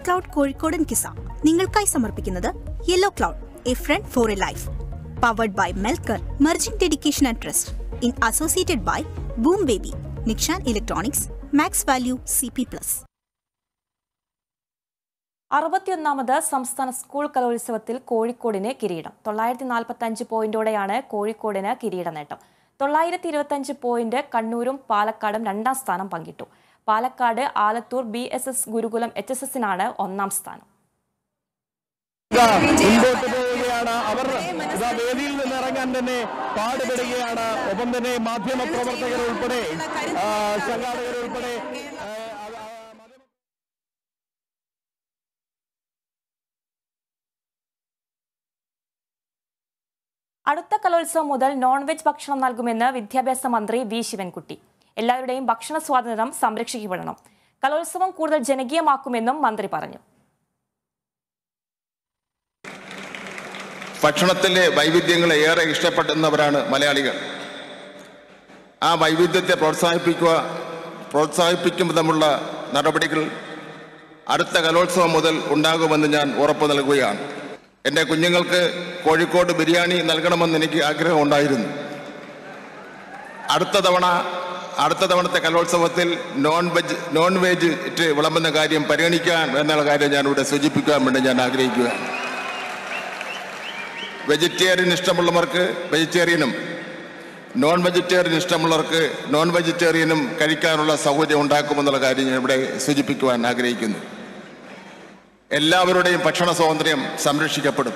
cloud കോഴിക്കോടൻ കിസ നിങ്ങൾക്കായി സമർപ്പിക്കുന്നത് yellow cloud a friend for a life powered by Melkar merging dedication and trust in associated by boom baby Nikshan electronics max value C P plus അറുപത്തിയൊന്നാമത് സംസ്ഥാന സ്കൂൾ കലോത്സവത്തിൽ കോഴിക്കോടിന് കിരീടം തൊള്ളായിരത്തി നാൽപ്പത്തി അഞ്ച് പോയിന്റോടെയാണ് കോഴിക്കോടിന് കിരീട നേട്ടം തൊള്ളായിരത്തി ഇരുപത്തഞ്ച് പോയിന്റ് കണ്ണൂരും പാലക്കാടും രണ്ടാം സ്ഥാനം പങ്കിട്ടു Palakkad Alathur B S S Gurukulam H S എസിനാണ് ഒന്നാം സ്ഥാനം ഇതാ മുൻപോട്ട് പോവുകയാണ് അവർ ഇതാ വേദിയിൽ നിന്ന് ഇറങ്ങാൻ തന്നെ പാടുപെടുകയാണ് ഒപ്പം തന്നെ മാധ്യമ പ്രവർത്തകർ ഉൾപ്പെടെ ആ, സംഘാടകർ ഉൾപ്പെടെ ആ, അവ- ആ, മാധ്യമ- അടുത്ത കലോത്സവം മുതൽ നോൺ വെജ് ഭക്ഷണം നൽകുമെന്ന് വിദ്യാഭ്യാസ മന്ത്രി വി ശിവൻകുട്ടി എല്ലാവരുടെയും ഭക്ഷണ സ്വാതന്ത്ര്യം സംരക്ഷിക്കപ്പെടണം കലോത്സവം കൂടുതൽ ജനകീയമാക്കുമെന്നും മന്ത്രി പറഞ്ഞു ഭക്ഷണത്തിലെ വൈവിധ്യങ്ങളെ ഏറെ ഇഷ്ടപ്പെടുന്നവരാണ് മലയാളികൾ ആ വൈവിധ്യത്തെ പ്രോത്സാഹിപ്പിക്കുക പ്രോത്സാഹിപ്പിക്കുന്നതുമുള്ള നടപടികൾ അടുത്ത കലോത്സവം മുതൽ ഉണ്ടാകുമെന്ന് ഞാൻ ഉറപ്പു നൽകുകയാണ് എൻ്റെ കുഞ്ഞുങ്ങൾക്ക് കോഴിക്കോട് ബിരിയാണി നൽകണമെന്ന് എനിക്ക് ആഗ്രഹമുണ്ടായിരുന്നു അടുത്ത തവണ അടുത്ത തവണത്തെ കലോത്സവത്തിൽ നോൺ വെജ് നോൺ വെജ് ഇട്ട് വിളമ്പുന്ന കാര്യം പരിഗണിക്കാൻ എന്നുള്ള കാര്യം ഞാൻ ഇവിടെ സൂചിപ്പിക്കാൻ വേണ്ടി ഞാൻ ആഗ്രഹിക്കുകയാണ് വെജിറ്റേറിയൻ ഇഷ്ടമുള്ളവർക്ക് വെജിറ്റേറിയനും നോൺ വെജിറ്റേറിയൻ ഇഷ്ടമുള്ളവർക്ക് നോൺ വെജിറ്റേറിയനും കഴിക്കാനുള്ള സൗകര്യം ഉണ്ടാക്കുമെന്നുള്ള കാര്യം ഞാൻ ഇവിടെ സൂചിപ്പിക്കുവാൻ ആഗ്രഹിക്കുന്നു എല്ലാവരുടെയും ഭക്ഷണ സ്വാതന്ത്ര്യം സംരക്ഷിക്കപ്പെടും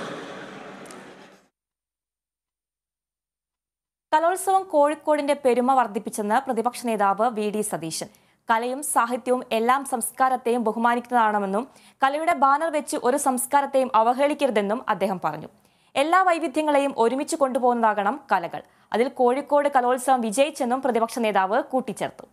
കലോത്സവം കോഴിക്കോടിന്റെ പെരുമ വർദ്ധിപ്പിച്ചെന്ന് പ്രതിപക്ഷ നേതാവ് വി ഡി സതീശൻ കലയും സാഹിത്യവും എല്ലാം സംസ്കാരത്തെയും ബഹുമാനിക്കുന്നതാണെന്നും കലയുടെ ബാനർ വെച്ച് ഒരു സംസ്കാരത്തെയും അവഹേളിക്കരുതെന്നും അദ്ദേഹം പറഞ്ഞു എല്ലാ വൈവിധ്യങ്ങളെയും ഒരുമിച്ച് കൊണ്ടുപോകുന്നതാകണം കലകൾ അതിൽ കോഴിക്കോട് കലോത്സവം വിജയിച്ചെന്നും പ്രതിപക്ഷ നേതാവ് കൂട്ടിച്ചേർത്തു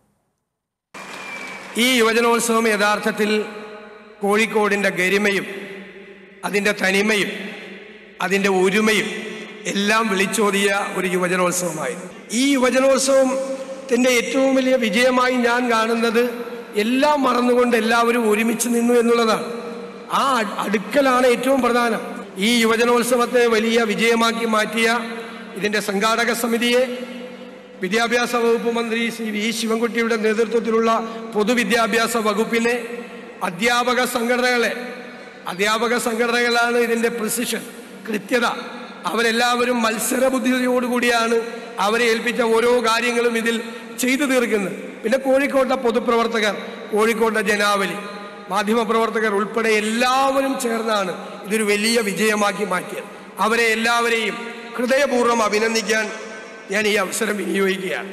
ഈ യുവജനോത്സവം യഥാർത്ഥത്തിൽ കോഴിക്കോടിൻ്റെ ഗരിമയും അതിൻ്റെ തനിമയും അതിൻ്റെ ഒരുമയും എല്ലാം വിളിച്ചോതിയ ഒരു യുവജനോത്സവമായിരുന്നു ഈ യുവജനോത്സവത്തിൻ്റെ ഏറ്റവും വലിയ വിജയമായി ഞാൻ കാണുന്നത് എല്ലാം മറന്നുകൊണ്ട് എല്ലാവരും ഒരുമിച്ച് നിന്നു എന്നുള്ളതാണ് ആ അ- അടുക്കലാണ് ഏറ്റവും പ്രധാനം ഈ യുവജനോത്സവത്തെ വലിയ വിജയമാക്കി മാറ്റിയ ഇതിൻ്റെ സംഘാടക സമിതിയെ വിദ്യാഭ്യാസ വകുപ്പ് മന്ത്രി ശ്രീ വി ശിവൻകുട്ടിയുടെ നേതൃത്വത്തിലുള്ള പൊതുവിദ്യാഭ്യാസ വകുപ്പിനെ അധ്യാപക സംഘടനകളെ അധ്യാപക സംഘടനകളാണ് ഇതിൻ്റെ പ്രിസിഷൻ കൃത്യത അവരെല്ലാവരും മത്സരബുദ്ധിയോടുകൂടിയാണ് അവരെ ഏൽപ്പിച്ച ഓരോ കാര്യങ്ങളും ഇതിൽ ചെയ്തു തീർക്കുന്നത് പിന്നെ കോഴിക്കോട്ടെ പൊതുപ്രവർത്തകർ കോഴിക്കോട്ടെ ജനാവലി മാധ്യമപ്രവർത്തകർ ഉൾപ്പെടെ എല്ലാവരും ചേർന്നാണ് ഇതൊരു വലിയ വിജയമാക്കി മാറ്റിയത് അവരെ എല്ലാവരെയും ഹൃദയപൂർവ്വം അഭിനന്ദിക്കാൻ ഞാൻ ഈ അവസരം വിനിയോഗിക്കുകയാണ്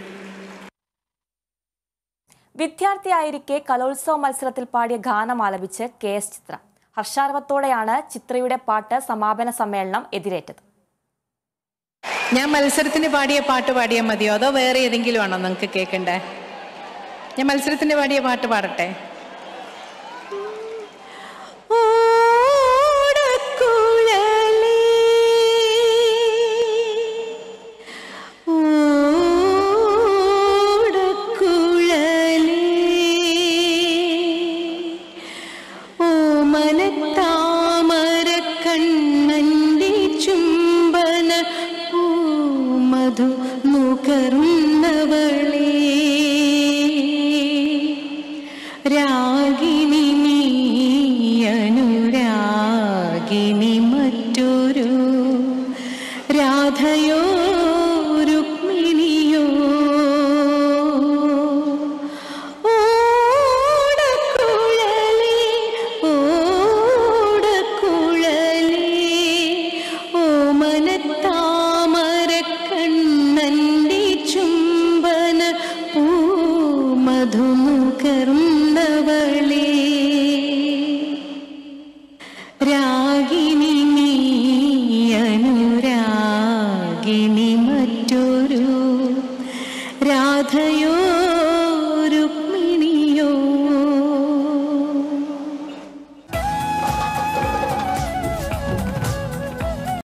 വിദ്യാർത്ഥിയായിരിക്കെ കലോത്സവ മത്സരത്തിൽ പാടിയ ഗാനം ആലപിച്ച് കെ എസ് ചിത്ര ഹർഷാരവത്തോടെയാണ് ചിത്രയുടെ പാട്ട് സമാപന സമ്മേളനം എതിരേറ്റത് ഞാൻ മത്സരത്തിന് പാടിയ പാട്ട് പാടിയാൽ മതിയോ അതോ വേറെ ഏതെങ്കിലും ആണോ നിങ്ങൾക്ക് കേൾക്കണ്ടേ ഞാൻ മത്സരത്തിന് പാടിയ പാട്ട് പാടട്ടെ കണ്ണന്റെ ചുംബന മധു നുകർന്നവളേ രാഗിണി നീ അനുരാഗിണി മറ്റൊരു രാധയോ രുക്മിണിയോ ഓടക്കുഴലേ ഓടക്കുഴലേ ഓമനത്താമരക്കണ്ണന്റെ ചുംബന പൂമധുമുകർന്നവളേ രാഗിണി നീ അനുരാഗിണി മറ്റൊരു രാധയോ